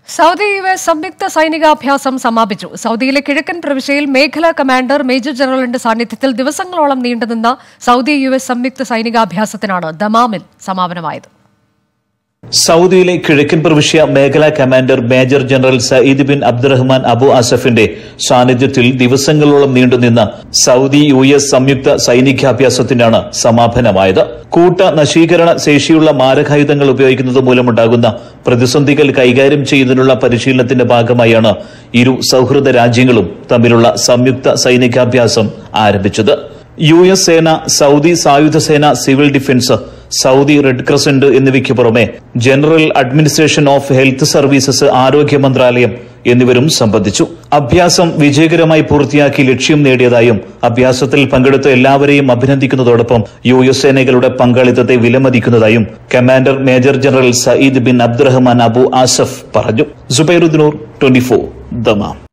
Saudi U S സംയുക്ത സൈനികാഭ്യാസം സമാപിച്ചു സൗദിയിലെ കിഴക്കൻ പ്രവിശ്യയിൽ മേഖലാ കമാൻഡർ മേജർ ജനറലിന്റെ സാന്നിധ്യത്തിൽ ദിവസങ്ങളോളം നീണ്ടുനിന്ന സൗദി യു എസ് സംയുക്ത സൈനികാഭ്യാസത്തിനാണ് ദമാമിൽ സമാപനമായത് സൗദിയിലെ കിഴക്കൻ പ്രവിശ്യ മേഖലാ commander major general Sayyid bin Abdulrahman Abu ആസഫിന്റെ സാന്നിധ്യത്തിൽ ദിവസങ്ങളോളം നീണ്ടുനിന്ന സൗദി യു എസ് സംയുക്ത സൈനികാഭ്യാസത്തിനാണ് സമാപനമായത് കൂട്ട നശീകരണ ശേഷിയുള്ള മാരകായുധങ്ങൾ ഉപയോഗിക്കുന്നത് മൂലമുണ്ടാകുന്ന പ്രതിസന്ധികൾ കൈകാര്യം ചെയ്യുന്നതിനുള്ള പരിശീലനത്തിന്റെ ഭാഗമായാണ് ഇരു സൗഹൃദ രാജ്യങ്ങളും തമ്മിലുള്ള സംയുക്ത സൈനികാഭ്യാസം ആരംഭിച്ചത് യു എസ് സേന സൗദി സായുധ സേന civil defence Saudi Red Crescent എന്നിവയ്ക്ക് പുറമെ general administration of health services ആരോഗ്യ മന്ത്രാലയം എന്നിവരും സംബന്ധിച്ചു അഭ്യാസം വിജയകരമായി പൂർത്തിയാക്കി ലക്ഷ്യം നേടിയതായും അഭ്യാസത്തിൽ പങ്കെടുത്ത എല്ലാവരെയും അഭിനന്ദിക്കുന്നതോടൊപ്പം യു എസ് സേനകളുടെ പങ്കാളിത്തത്തെ വിലമതിക്കുന്നതായും commander major general Sayyid bin Abdulrahman Abu Asaf പറഞ്ഞു സുബൈറുദ്ദൂർ ട്വന്റി ഫോർ ദമാം